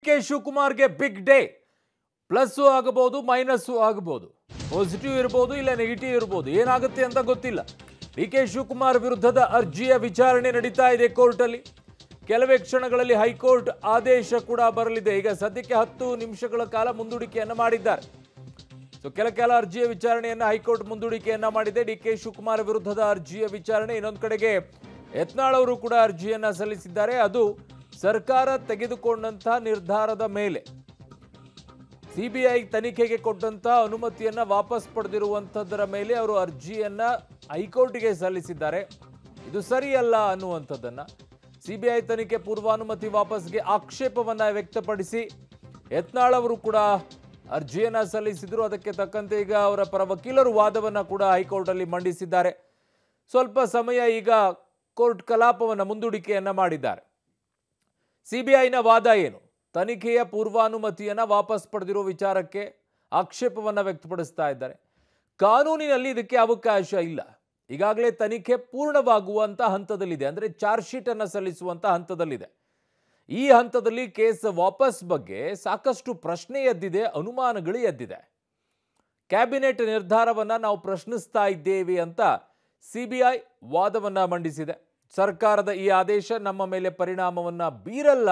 K ಶಿವಕುಮಾರ್ಗೆ big day plus ಆಗಬಹುದು minus ಆಗಬಹುದು ಪಾಸಿಟಿವ್ ಇರ್ಬೋದು ಇಲ್ಲ ನೆಗೆಟಿವ್ ಇರ್ಬೋದು ಏನಾಗುತ್ತೆ ಅಂತ ಗೊತ್ತಿಲ್ಲ ಡಿ ಕೆ ಶಿವಕುಮಾರ್ ವಿರುದ್ಧದ ಅರ್ಜಿಯ ವಿಚಾರಣೆ ನಡೀತಾ ಇದೆ ಕೋರ್ಟಲ್ಲಿ ಕೆಲವೇ ಕ್ಷಣಗಳಲ್ಲಿ ಹೈಕೋರ್ಟ್ ಆದೇಶ ಕೂಡ ಬರಲಿದೆ ಈಗ ಸದ್ಯಕ್ಕೆ ಹತ್ತು ನಿಮಿಷಗಳ ಕಾಲ ಮುಂದೂಡಿಕೆಯನ್ನು ಮಾಡಿದ್ದಾರೆ ಸೊ ಕೆಲ ಕೆಲ ಅರ್ಜಿಯ ವಿಚಾರಣೆಯನ್ನ ಹೈಕೋರ್ಟ್ ಮುಂದೂಡಿಕೆಯನ್ನ ಮಾಡಿದೆ ಡಿ ಕೆ ಶಿವಕುಮಾರ್ ವಿರುದ್ಧದ ಅರ್ಜಿಯ ವಿಚಾರಣೆ ಇನ್ನೊಂದು ಕಡೆಗೆ ಯತ್ನಾಳ್ ಅವರು ಕೂಡ ಅರ್ಜಿಯನ್ನ ಸಲ್ಲಿಸಿದ್ದಾರೆ ಅದು ಸರ್ಕಾರ ತೆಗೆದುಕೊಂಡಂತಹ ನಿರ್ಧಾರದ ಮೇಲೆ ಸಿಬಿಐ ತನಿಖೆಗೆ ಕೊಟ್ಟಂತಹ ಅನುಮತಿಯನ್ನ ವಾಪಸ್ ಪಡೆದಿರುವಂಥದ್ದರ ಮೇಲೆ ಅವರು ಅರ್ಜಿಯನ್ನ ಹೈಕೋರ್ಟ್ಗೆ ಸಲ್ಲಿಸಿದ್ದಾರೆ ಇದು ಸರಿಯಲ್ಲ ಅನ್ನುವಂಥದ್ದನ್ನ ಸಿಬಿಐ ತನಿಖೆ ಪೂರ್ವಾನುಮತಿ ವಾಪಸ್ಗೆ ಆಕ್ಷೇಪವನ್ನ ವ್ಯಕ್ತಪಡಿಸಿ ಯತ್ನಾಳ್ ಅವರು ಕೂಡ ಅರ್ಜಿಯನ್ನ ಸಲ್ಲಿಸಿದ್ರು ಅದಕ್ಕೆ ತಕ್ಕಂತೆ ಈಗ ಅವರ ಪರ ವಕೀಲರು ವಾದವನ್ನ ಕೂಡ ಹೈಕೋರ್ಟ್ ಅಲ್ಲಿ ಮಂಡಿಸಿದ್ದಾರೆ ಸ್ವಲ್ಪ ಸಮಯ ಈಗ ಕೋರ್ಟ್ ಕಲಾಪವನ್ನು ಮುಂದೂಡಿಕೆಯನ್ನ ಮಾಡಿದ್ದಾರೆ ಸಿಬಿಐನ ವಾದ ಏನು ತನಿಖೆಯ ಪೂರ್ವಾನುಮತಿಯನ್ನು ವಾಪಸ್ ಪಡೆದಿರೋ ವಿಚಾರಕ್ಕೆ ಆಕ್ಷೇಪವನ್ನು ವ್ಯಕ್ತಪಡಿಸ್ತಾ ಇದ್ದಾರೆ ಕಾನೂನಿನಲ್ಲಿ ಇದಕ್ಕೆ ಅವಕಾಶ ಇಲ್ಲ ಈಗಾಗಲೇ ತನಿಖೆ ಪೂರ್ಣವಾಗುವಂಥ ಹಂತದಲ್ಲಿದೆ ಅಂದರೆ ಚಾರ್ಜ್ ಶೀಟನ್ನು ಸಲ್ಲಿಸುವಂಥ ಹಂತದಲ್ಲಿದೆ ಈ ಹಂತದಲ್ಲಿ ಕೇಸ್ ವಾಪಸ್ ಬಗ್ಗೆ ಸಾಕಷ್ಟು ಪ್ರಶ್ನೆ ಎದ್ದಿದೆ ಅನುಮಾನಗಳು ಎದ್ದಿದೆ ಕ್ಯಾಬಿನೆಟ್ ನಿರ್ಧಾರವನ್ನು ನಾವು ಪ್ರಶ್ನಿಸ್ತಾ ಇದ್ದೇವೆ ಅಂತ ಸಿಬಿಐ ವಾದವನ್ನು ಮಂಡಿಸಿದೆ ಸರ್ಕಾರದ ಈ ಆದೇಶ ನಮ್ಮ ಮೇಲೆ ಪರಿಣಾಮವನ್ನು ಬೀರಲ್ಲ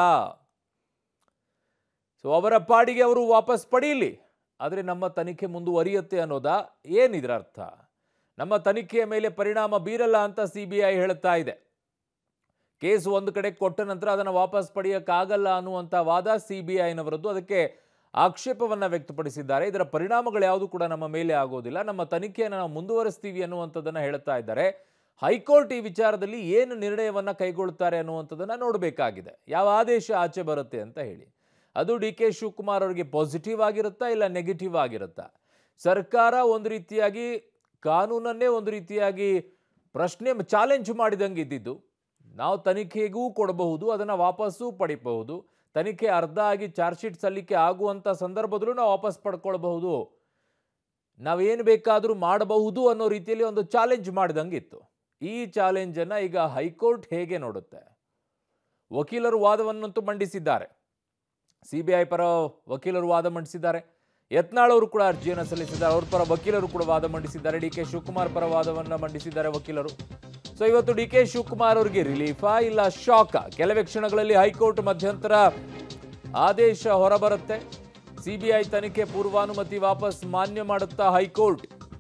ಸೊ ಅವರ ಪಾಡಿಗೆ ಅವರು ವಾಪಸ್ ಪಡೀಲಿ ಆದರೆ ನಮ್ಮ ತನಿಖೆ ಮುಂದುವರಿಯುತ್ತೆ ಅನ್ನೋದಾ ಏನಿದ್ರ ಅರ್ಥ ನಮ್ಮ ತನಿಖೆಯ ಮೇಲೆ ಪರಿಣಾಮ ಬೀರಲ್ಲ ಅಂತ ಸಿ ಬಿ ಐ ಹೇಳ್ತಾ ಇದೆ ಕೇಸ್ ಒಂದು ಕಡೆ ಕೊಟ್ಟ ನಂತರ ಅದನ್ನು ವಾಪಸ್ ಪಡೆಯೋಕ್ಕಾಗಲ್ಲ ಅನ್ನುವಂಥ ವಾದ ಸಿ ಬಿ ಐನವರದ್ದು ಅದಕ್ಕೆ ಆಕ್ಷೇಪವನ್ನು ವ್ಯಕ್ತಪಡಿಸಿದ್ದಾರೆ ಇದರ ಪರಿಣಾಮಗಳು ಯಾವುದು ಕೂಡ ನಮ್ಮ ಮೇಲೆ ಆಗೋದಿಲ್ಲ ನಮ್ಮ ತನಿಖೆಯನ್ನು ನಾವು ಮುಂದುವರಿಸ್ತೀವಿ ಅನ್ನುವಂಥದ್ದನ್ನು ಹೇಳ್ತಾ ಇದ್ದಾರೆ ಹೈಕೋರ್ಟ್ ಈ ವಿಚಾರದಲ್ಲಿ ಏನು ನಿರ್ಣಯವನ್ನು ಕೈಗೊಳ್ತಾರೆ ಅನ್ನುವಂಥದ್ದನ್ನು ನೋಡಬೇಕಾಗಿದೆ ಯಾವ ಆದೇಶ ಆಚೆ ಬರುತ್ತೆ ಅಂತ ಹೇಳಿ ಅದು ಡಿ ಕೆ ಶಿವಕುಮಾರ್ ಅವರಿಗೆ ಪಾಸಿಟಿವ್ ಆಗಿರುತ್ತಾ ಇಲ್ಲ ನೆಗೆಟಿವ್ ಆಗಿರುತ್ತಾ ಸರ್ಕಾರ ಒಂದು ರೀತಿಯಾಗಿ ಕಾನೂನನ್ನೇ ಒಂದು ರೀತಿಯಾಗಿ ಪ್ರಶ್ನೆ ಚಾಲೆಂಜ್ ಮಾಡಿದಂಗೆ ಇದ್ದಿದ್ದು ನಾವು ತನಿಖೆಗೂ ಕೊಡಬಹುದು ಅದನ್ನು ವಾಪಸ್ಸು ಪಡಿಬಹುದು ತನಿಖೆ ಅರ್ಧ ಆಗಿ ಚಾರ್ಜ್ ಶೀಟ್ ಸಲ್ಲಿಕೆ ಆಗುವಂಥ ಸಂದರ್ಭದಲ್ಲೂ ನಾವು ವಾಪಸ್ ಪಡ್ಕೊಳ್ಬಹುದು ನಾವೇನು ಬೇಕಾದರೂ ಮಾಡಬಹುದು ಅನ್ನೋ ರೀತಿಯಲ್ಲಿ ಒಂದು ಚಾಲೆಂಜ್ ಮಾಡಿದಂಗೆ ಇತ್ತು ಈ ಚಾಲೆಂಜನ್ನು ಈಗ ಹೈಕೋರ್ಟ್ ಹೇಗೆ ನೋಡುತ್ತೆ ವಕೀಲರು ವಾದವನ್ನಂತೂ ಮಂಡಿಸಿದ್ದಾರೆ ಸಿ ಬಿ ಐ ಪರ ವಕೀಲರು ವಾದ ಮಂಡಿಸಿದ್ದಾರೆ ಯತ್ನಾಳ್ ಅವರು ಕೂಡ ಅರ್ಜಿಯನ್ನು ಸಲ್ಲಿಸಿದ್ದಾರೆ ಅವ್ರ ಪರ ವಕೀಲರು ಕೂಡ ವಾದ ಮಂಡಿಸಿದ್ದಾರೆ ಡಿ ಕೆ ಶಿವಕುಮಾರ್ ಪರ ವಾದವನ್ನು ಮಂಡಿಸಿದ್ದಾರೆ ವಕೀಲರು ಸೊ ಇವತ್ತು ಡಿ ಕೆ ಶಿವಕುಮಾರ್ ಅವರಿಗೆ ರಿಲೀಫಾ ಇಲ್ಲ ಶಾಕ ಕೆಲವೇ ಕ್ಷಣಗಳಲ್ಲಿ ಹೈಕೋರ್ಟ್ ಮಧ್ಯಂತರ ಆದೇಶ ಹೊರಬರುತ್ತೆ ಸಿಬಿಐ ತನಿಖೆ ಪೂರ್ವಾನುಮತಿ ವಾಪಸ್ ಮಾನ್ಯ ಮಾಡುತ್ತಾ ಹೈಕೋರ್ಟ್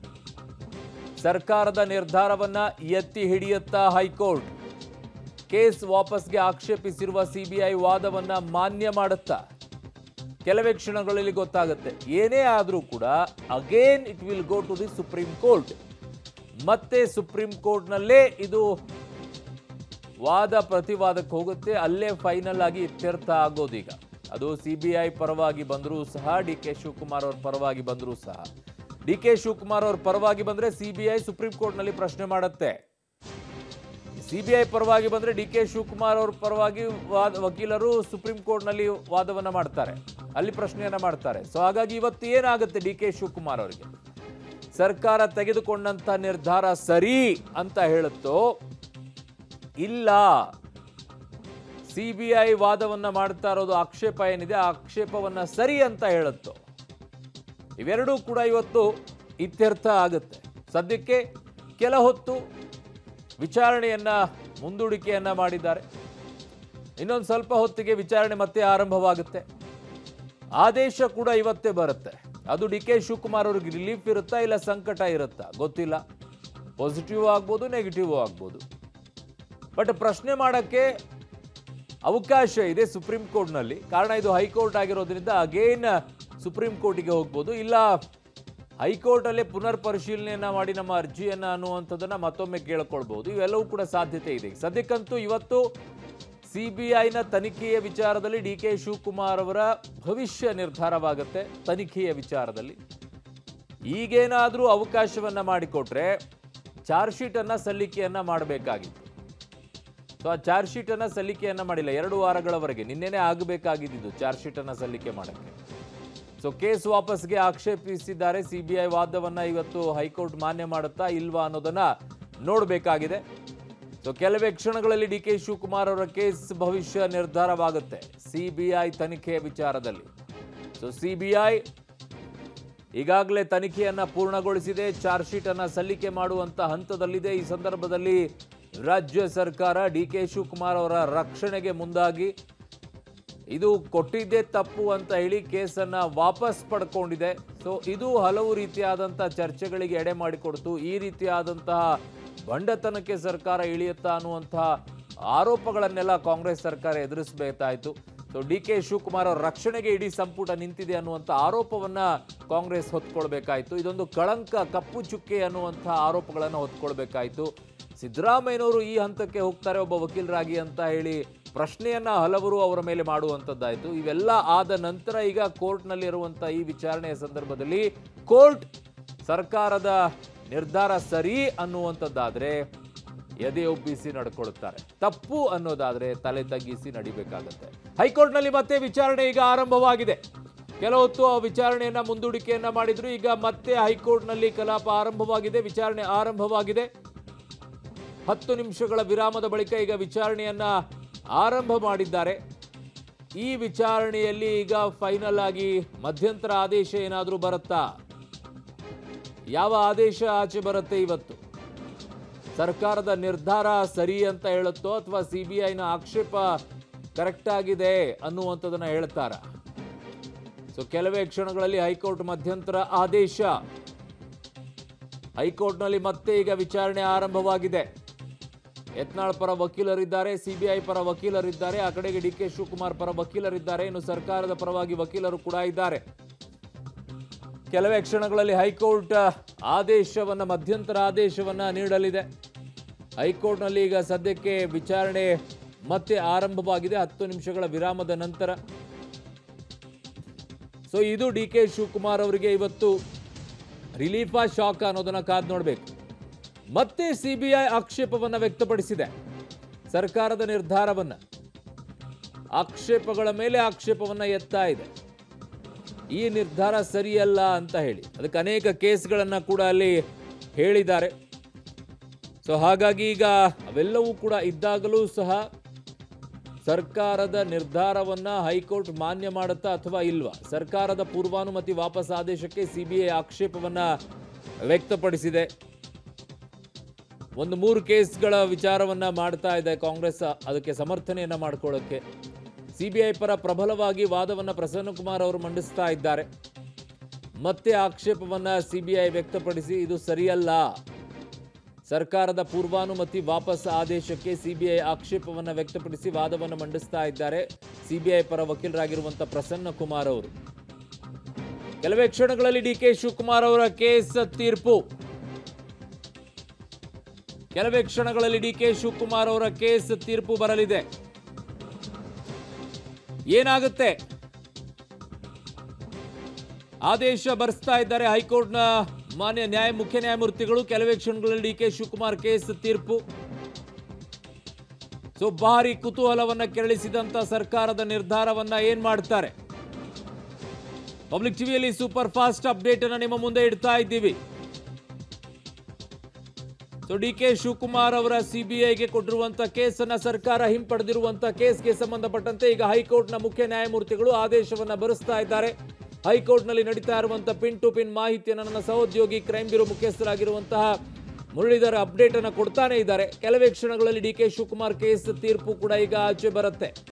ಸರ್ಕಾರದ ನಿರ್ಧಾರವನ್ನ ಎತ್ತಿ ಹಿಡಿಯುತ್ತಾ ಹೈಕೋರ್ಟ್ ಕೇಸ್ ವಾಪಸ್ಗೆ ಆಕ್ಷೇಪಿಸಿರುವ ಸಿಬಿಐ ವಾದವನ್ನ ಮಾನ್ಯ ಮಾಡುತ್ತಾ ಕೆಲವೇ ಕ್ಷಣಗಳಲ್ಲಿ ಗೊತ್ತಾಗುತ್ತೆ ಏನೇ ಆದರೂ ಕೂಡ again it will go to the Supreme Court ಮತ್ತೆ ಸುಪ್ರೀಂ ಕೋರ್ಟ್ನಲ್ಲೇ ಇದು ವಾದ ಪ್ರತಿವಾದಕ್ಕೆ ಹೋಗುತ್ತೆ ಅಲ್ಲೇ ಫೈನಲ್ ಆಗಿ ಇತ್ಯರ್ಥ ಆಗೋದೀಗ ಅದು ಸಿ ಬಿ ಐ ಪರವಾಗಿ ಬಂದರೂ ಸಹ ಡಿ ಕೆ ಶಿವಕುಮಾರ್ ಅವ್ರ ಪರವಾಗಿ ಬಂದರೂ ಸಹ ಡಿ ಕೆ ಶಿವಕುಮಾರ್ ಅವ್ರ ಪರವಾಗಿ ಬಂದ್ರೆ ಸಿ ಬಿ ಐ ಸುಪ್ರೀಂ ಕೋರ್ಟ್ನಲ್ಲಿ ಪ್ರಶ್ನೆ ಮಾಡುತ್ತೆ ಸಿಬಿಐ ಪರವಾಗಿ ಬಂದ್ರೆ ಡಿ ಕೆ ಶಿವಕುಮಾರ್ ಅವ್ರ ಪರವಾಗಿ ವಾದ ವಕೀಲರು ಸುಪ್ರೀಂ ಕೋರ್ಟ್ನಲ್ಲಿ ವಾದವನ್ನ ಮಾಡ್ತಾರೆ ಅಲ್ಲಿ ಪ್ರಶ್ನೆಯನ್ನ ಮಾಡ್ತಾರೆ ಸೊ ಹಾಗಾಗಿ ಇವತ್ತು ಏನಾಗುತ್ತೆ ಡಿ ಕೆ ಶಿವಕುಮಾರ್ ಅವರಿಗೆ ಸರ್ಕಾರ ತೆಗೆದುಕೊಂಡಂತ ನಿರ್ಧಾರ ಸರಿ ಅಂತ ಹೇಳುತ್ತೋ ಇಲ್ಲ ಸಿಬಿಐ ವಾದವನ್ನ ಮಾಡ್ತಾ ಇರೋದು ಆಕ್ಷೇಪ ಏನಿದೆ ಆ ಆಕ್ಷೇಪವನ್ನ ಸರಿ ಅಂತ ಹೇಳುತ್ತೋ ಇವೆರಡೂ ಕೂಡ ಇವತ್ತು ಇತ್ಯರ್ಥ ಆಗುತ್ತೆ ಸದ್ಯಕ್ಕೆ ಕೆಲ ಹೊತ್ತು ವಿಚಾರಣೆಯನ್ನ ಮುಂದೂಡಿಕೆಯನ್ನ ಮಾಡಿದ್ದಾರೆ ಇನ್ನೊಂದು ಸ್ವಲ್ಪ ಹೊತ್ತಿಗೆ ವಿಚಾರಣೆ ಮತ್ತೆ ಆರಂಭವಾಗುತ್ತೆ ಆದೇಶ ಕೂಡ ಇವತ್ತೇ ಬರುತ್ತೆ ಅದು ಡಿ ಕೆ ಶಿವಕುಮಾರ್ ಅವ್ರಿಗೆ ರಿಲೀಫ್ ಇರುತ್ತಾ ಇಲ್ಲ ಸಂಕಟ ಇರುತ್ತಾ ಗೊತ್ತಿಲ್ಲ ಪಾಸಿಟಿವ್ ಆಗ್ಬೋದು ನೆಗೆಟಿವ್ ಆಗ್ಬೋದು ಬಟ್ ಪ್ರಶ್ನೆ ಮಾಡೋಕ್ಕೆ ಅವಕಾಶ ಇದೆ ಸುಪ್ರೀಂ ಕೋರ್ಟ್ನಲ್ಲಿ ಕಾರಣ ಇದು ಹೈಕೋರ್ಟ್ ಆಗಿರೋದ್ರಿಂದ ಅಗೇನ್ ಸುಪ್ರೀಂ ಕೋರ್ಟಿಗೆ ಹೋಗ್ಬೋದು ಇಲ್ಲ ಹೈಕೋರ್ಟಲ್ಲೇ ಪುನರ್ ಪರಿಶೀಲನೆಯನ್ನ ಮಾಡಿ ನಮ್ಮ ಅರ್ಜಿಯನ್ನ ಅನ್ನುವಂಥದ್ದನ್ನ ಮತ್ತೊಮ್ಮೆ ಕೇಳ್ಕೊಳ್ಬಹುದು ಇವೆಲ್ಲವೂ ಕೂಡ ಸಾಧ್ಯತೆ ಇದೆ ಸದ್ಯಕ್ಕಂತೂ ಇವತ್ತು ಸಿ ಬಿ ಐನ ತನಿಖೆಯ ವಿಚಾರದಲ್ಲಿ ಡಿ ಕೆ ಶಿವಕುಮಾರ್ ಅವರ ಭವಿಷ್ಯ ನಿರ್ಧಾರವಾಗುತ್ತೆ ತನಿಖೆಯ ವಿಚಾರದಲ್ಲಿ ಈಗೇನಾದರೂ ಅವಕಾಶವನ್ನ ಮಾಡಿಕೊಟ್ರೆ ಚಾರ್ಜ್ ಶೀಟನ್ನ ಸಲ್ಲಿಕೆಯನ್ನ ಮಾಡಬೇಕಾಗಿತ್ತು ಸೊ ಆ ಚಾರ್ಜ್ ಶೀಟನ್ನು ಸಲ್ಲಿಕೆಯನ್ನು ಮಾಡಿಲ್ಲ ಎರಡು ವಾರಗಳವರೆಗೆ ನಿನ್ನೆನೇ ಆಗಬೇಕಾಗಿದ್ದು ಚಾರ್ಜ್ ಶೀಟನ್ನು ಸಲ್ಲಿಕೆ ಮಾಡೋಕ್ಕೆ ಸೊ ಕೇಸ್ ವಾಪಸ್ಗೆ ಆಕ್ಷೇಪಿಸಿದ್ದಾರೆ ಸಿ ಬಿ ಐ ವಾದವನ್ನು ಇವತ್ತು ಹೈಕೋರ್ಟ್ ಮಾನ್ಯ ಮಾಡುತ್ತಾ ಇಲ್ವಾ ಅನ್ನೋದನ್ನ ನೋಡಬೇಕಾಗಿದೆ ಸೊ ಕೆಲವೇ ಕ್ಷಣಗಳಲ್ಲಿ ಡಿ ಕೆ ಶಿವಕುಮಾರ್ ಅವರ ಕೇಸ್ ಭವಿಷ್ಯ ನಿರ್ಧಾರವಾಗುತ್ತೆ ಸಿಬಿಐ ತನಿಖೆಯ ವಿಚಾರದಲ್ಲಿ ಸೊ ಸಿಬಿಐ ಈಗಾಗಲೇ ತನಿಖೆಯನ್ನ ಪೂರ್ಣಗೊಳಿಸಿದೆ ಚಾರ್ಜ್ ಶೀಟ್ ಅನ್ನ ಸಲ್ಲಿಕೆ ಮಾಡುವಂತ ಹಂತದಲ್ಲಿದೆ ಈ ಸಂದರ್ಭದಲ್ಲಿ ರಾಜ್ಯ ಸರ್ಕಾರ ಡಿ ಕೆ ಶಿವಕುಮಾರ್ ಅವರ ರಕ್ಷಣೆಗೆ ಮುಂದಾಗಿ ಇದು ಕೊಟ್ಟಿದ್ದೇ ತಪ್ಪು ಅಂತ ಹೇಳಿ ಕೇಸನ್ನ ವಾಪಸ್ ಪಡ್ಕೊಂಡಿದೆ ಸೊ ಇದು ಹಲವು ರೀತಿಯಾದಂಥ ಚರ್ಚೆಗಳಿಗೆ ಎಡೆ ಮಾಡಿಕೊಡ್ತು ಈ ರೀತಿಯಾದಂತಹ ಬಂಡತನಕ್ಕೆ ಸರ್ಕಾರ ಇಳಿಯುತ್ತಾ ಅನ್ನುವಂತಹ ಆರೋಪಗಳನ್ನೆಲ್ಲ ಕಾಂಗ್ರೆಸ್ ಸರ್ಕಾರ ಎದುರಿಸಬೇಕಾಯಿತು ಸೊ ಡಿ ಕೆ ಶಿವಕುಮಾರ್ ಅವರ ರಕ್ಷಣೆಗೆ ಇಡೀ ಸಂಪುಟ ನಿಂತಿದೆ ಅನ್ನುವಂಥ ಆರೋಪವನ್ನ ಕಾಂಗ್ರೆಸ್ ಹೊತ್ಕೊಳ್ಬೇಕಾಯಿತು ಇದೊಂದು ಕಳಂಕ ಕಪ್ಪು ಚುಕ್ಕೆ ಅನ್ನುವಂಥ ಆರೋಪಗಳನ್ನು ಹೊತ್ಕೊಳ್ಬೇಕಾಯಿತು ಸಿದ್ದರಾಮಯ್ಯನವರು ಈ ಹಂತಕ್ಕೆ ಹೋಗ್ತಾರೆ ಒಬ್ಬ ವಕೀಲರಾಗಿ ಅಂತ ಹೇಳಿ ಪ್ರಶ್ನೆಯನ್ನ ಹಲವರು ಅವರ ಮೇಲೆ ಮಾಡುವಂಥದ್ದಾಯಿತು ಇವೆಲ್ಲ ಆದ ನಂತರ ಈಗ ಕೋರ್ಟ್ನಲ್ಲಿರುವಂಥ ಈ ವಿಚಾರಣೆಯ ಸಂದರ್ಭದಲ್ಲಿ ಕೋರ್ಟ್ ಸರ್ಕಾರದ ನಿರ್ಧಾರ ಸರಿ ಅನ್ನುವಂಥದ್ದಾದ್ರೆ ಎದೆ ಒಪ್ಪಿಸಿ ನಡ್ಕೊಳ್ತಾರೆ ತಪ್ಪು ಅನ್ನೋದಾದ್ರೆ ತಲೆ ತಗ್ಗಿಸಿ ನಡಿಬೇಕಾಗತ್ತೆ ಹೈಕೋರ್ಟ್ನಲ್ಲಿ ಮತ್ತೆ ವಿಚಾರಣೆ ಈಗ ಆರಂಭವಾಗಿದೆ ಕೆಲ ಹೊತ್ತು ಆ ವಿಚಾರಣೆಯನ್ನ ಮುಂದೂಡಿಕೆಯನ್ನ ಮಾಡಿದ್ರು ಈಗ ಮತ್ತೆ ಹೈಕೋರ್ಟ್ನಲ್ಲಿ ಕಲಾಪ ಆರಂಭವಾಗಿದೆ ವಿಚಾರಣೆ ಆರಂಭವಾಗಿದೆ ಹತ್ತು ನಿಮಿಷಗಳ ವಿರಾಮದ ಬಳಿಕ ಈಗ ವಿಚಾರಣೆಯನ್ನ ಆರಂಭ ಮಾಡಿದ್ದಾರೆ ಈ ವಿಚಾರಣೆಯಲ್ಲಿ ಈಗ ಫೈನಲ್ ಆಗಿ ಮಧ್ಯಂತರ ಆದೇಶ ಏನಾದರೂ ಬರುತ್ತಾ ಯಾವ ಆದೇಶ ಆಚೆ ಬರುತ್ತೆ ಇವತ್ತು ಸರ್ಕಾರದ ನಿರ್ಧಾರ ಸರಿ ಅಂತ ಹೇಳುತ್ತೋ ಅಥವಾ ಸಿ ಬಿ ಐನ ಆಕ್ಷೇಪ ಕರೆಕ್ಟ್ ಆಗಿದೆ ಅನ್ನುವಂಥದ್ದನ್ನ ಹೇಳ್ತಾರ ಸೊ ಕೆಲವೇ ಕ್ಷಣಗಳಲ್ಲಿ ಹೈಕೋರ್ಟ್ ಮಧ್ಯಂತರ ಆದೇಶ ಹೈಕೋರ್ಟ್ನಲ್ಲಿ ಮತ್ತೆ ಈಗ ವಿಚಾರಣೆ ಆರಂಭವಾಗಿದೆ ಯತ್ನಾಳ್ ಪರ ವಕೀಲರಿದ್ದಾರೆ ಸಿಬಿಐ ಪರ ವಕೀಲರಿದ್ದಾರೆ ಆ ಕಡೆಗೆ ಡಿ ಕೆ ಶಿವಕುಮಾರ್ ಪರ ವಕೀಲರಿದ್ದಾರೆ ಇನ್ನು ಸರ್ಕಾರದ ಪರವಾಗಿ ವಕೀಲರು ಕೂಡ ಇದ್ದಾರೆ ಕೆಲವೇ ಕ್ಷಣಗಳಲ್ಲಿ ಹೈಕೋರ್ಟ್ ಆದೇಶವನ್ನ ಮಧ್ಯಂತರ ಆದೇಶವನ್ನ ನೀಡಲಿದೆ ಹೈಕೋರ್ಟ್ನಲ್ಲಿ ಈಗ ಸದ್ಯಕ್ಕೆ ವಿಚಾರಣೆ ಮತ್ತೆ ಆರಂಭವಾಗಿದೆ ಹತ್ತು ನಿಮಿಷಗಳ ವಿರಾಮದ ನಂತರ ಸೊ ಇದು ಡಿ ಕೆ ಶಿವಕುಮಾರ್ ಅವರಿಗೆ ಇವತ್ತು ರಿಲೀಫಾ ಶಾಕ್ ಅನ್ನೋದನ್ನ ಕಾದ್ ನೋಡಬೇಕು ಮತ್ತೆ ಸಿಬಿಐ ಆಕ್ಷೇಪವನ್ನ ವ್ಯಕ್ತಪಡಿಸಿದೆ ಸರ್ಕಾರದ ನಿರ್ಧಾರವನ್ನ ಆಕ್ಷೇಪಗಳ ಮೇಲೆ ಆಕ್ಷೇಪವನ್ನ ಎತ್ತಾ ಇದೆ ಈ ನಿರ್ಧಾರ ಸರಿಯಲ್ಲ ಅಂತ ಹೇಳಿ ಅದಕ್ಕೆ ಅನೇಕ ಕೇಸ್ಗಳನ್ನ ಕೂಡ ಅಲ್ಲಿ ಹೇಳಿದ್ದಾರೆ ಸೊ ಹಾಗಾಗಿ ಈಗ ಅವೆಲ್ಲವೂ ಕೂಡ ಇದ್ದಾಗಲೂ ಸಹ ಸರ್ಕಾರದ ನಿರ್ಧಾರವನ್ನ ಹೈಕೋರ್ಟ್ ಮಾನ್ಯ ಮಾಡುತ್ತಾ ಅಥವಾ ಇಲ್ವಾ ಸರ್ಕಾರದ ಪೂರ್ವಾನುಮತಿ ವಾಪಸ್ ಆದೇಶಕ್ಕೆ ಸಿಬಿಐ ಆಕ್ಷೇಪವನ್ನ ವ್ಯಕ್ತಪಡಿಸಿದೆ ಒಂದು ಮೂರು ಕೇಸ್ಗಳ ವಿಚಾರವನ್ನ ಮಾಡ್ತಾ ಇದೆ ಕಾಂಗ್ರೆಸ್ ಅದಕ್ಕೆ ಸಮರ್ಥನೆಯನ್ನ ಮಾಡ್ಕೊಳ್ಳೋಕ್ಕೆ ಸಿಬಿಐ ಪರ ಪ್ರಬಲವಾಗಿ ವಾದವನ್ನ ಪ್ರಸನ್ನಕುಮಾರ್ ಅವರು ಮಂಡಿಸ್ತಾ ಇದ್ದಾರೆ ಮತ್ತೆ ಆಕ್ಷೇಪವನ್ನ ಸಿಬಿಐ ವ್ಯಕ್ತಪಡಿಸಿ ಇದು ಸರಿಯಲ್ಲ ಸರ್ಕಾರದ ಪೂರ್ವಾನುಮತಿ ವಾಪಸ್ ಆದೇಶಕ್ಕೆ ಸಿಬಿಐ ಆಕ್ಷೇಪವನ್ನ ವ್ಯಕ್ತಪಡಿಸಿ ವಾದವನ್ನು ಮಂಡಿಸ್ತಾ ಇದ್ದಾರೆ ಸಿಬಿಐ ಪರ ವಕೀಲರಾಗಿರುವಂತ ಪ್ರಸನ್ನ ಕುಮಾರ್ ಅವರು ಕೆಲವೇ ಕ್ಷಣಗಳಲ್ಲಿ ಡಿ ಕೆ ಶಿವಕುಮಾರ್ ಅವರ ಕೇಸ್ ತೀರ್ಪು ಕೆಲವೇ ಕ್ಷಣಗಳಲ್ಲಿ ಡಿ ಕೆ ಶಿವಕುಮಾರ್ ಅವರ ಕೇಸ್ ತೀರ್ಪು ಬರಲಿದೆ ಏನಾಗುತ್ತೆ ಆದೇಶ ಬರೆಸ್ತಾ ಇದ್ದಾರೆ ಹೈಕೋರ್ಟ್ನ ಮಾನ್ಯ ನ್ಯಾಯ ಮುಖ್ಯ ನ್ಯಾಯಮೂರ್ತಿಗಳು ಕೆಲವೇ ಕ್ಷಣಗಳಲ್ಲಿ ಡಿ ಕೆ ಶಿವಕುಮಾರ್ ಕೇಸ್ ತೀರ್ಪು ಸೊ ಭಾರಿ ಕುತೂಹಲವನ್ನ ಕೆರಳಿಸಿದಂತ ಸರ್ಕಾರದ ನಿರ್ಧಾರವನ್ನ ಏನ್ ಮಾಡ್ತಾರೆ ಪಬ್ಲಿಕ್ ಟಿವಿಯಲ್ಲಿ ಸೂಪರ್ ಫಾಸ್ಟ್ ಅಪ್ಡೇಟ್ ಅನ್ನ ನಿಮ್ಮ ಮುಂದೆ ಇಡ್ತಾ ಇದ್ದೀವಿ ಸೊ ಡಿ ಕೆ ಶಿವಕುಮಾರ್ ಅವರ ಸಿಬಿಐಗೆ ಕೊಟ್ಟಿರುವಂತ ಕೇಸನ್ನ ಸರ್ಕಾರ ಹಿಂಪಡೆದಿರುವಂತ ಕೇಸ್ಗೆ ಸಂಬಂಧಪಟ್ಟಂತೆ ಈಗ ಹೈಕೋರ್ಟ್ನ ಮುಖ್ಯ ನ್ಯಾಯಮೂರ್ತಿಗಳು ಆದೇಶವನ್ನ ಬರೆಸ್ತಾ ಇದ್ದಾರೆ ಹೈಕೋರ್ಟ್ನಲ್ಲಿ ನಡೀತಾ ಇರುವಂತಹ ಪಿನ್ ಟು ಪಿನ್ ಮಾಹಿತಿಯನ್ನು ನನ್ನ ಸಹೋದ್ಯೋಗಿ ಕ್ರೈಮ್ ಬ್ಯೂರೋ ಮುಖ್ಯಸ್ಥರಾಗಿರುವಂತಹ ಮುರಳೀಧರ ಅಪ್ಡೇಟ್ ಅನ್ನು ಕೊಡ್ತಾನೆ ಇದ್ದಾರೆ ಕೆಲವೇ ಕ್ಷಣಗಳಲ್ಲಿ ಡಿ ಕೆ ಶಿವಕುಮಾರ್ ಕೇಸ್ ತೀರ್ಪು ಕೂಡ ಈಗ ಆಚೆ ಬರುತ್ತೆ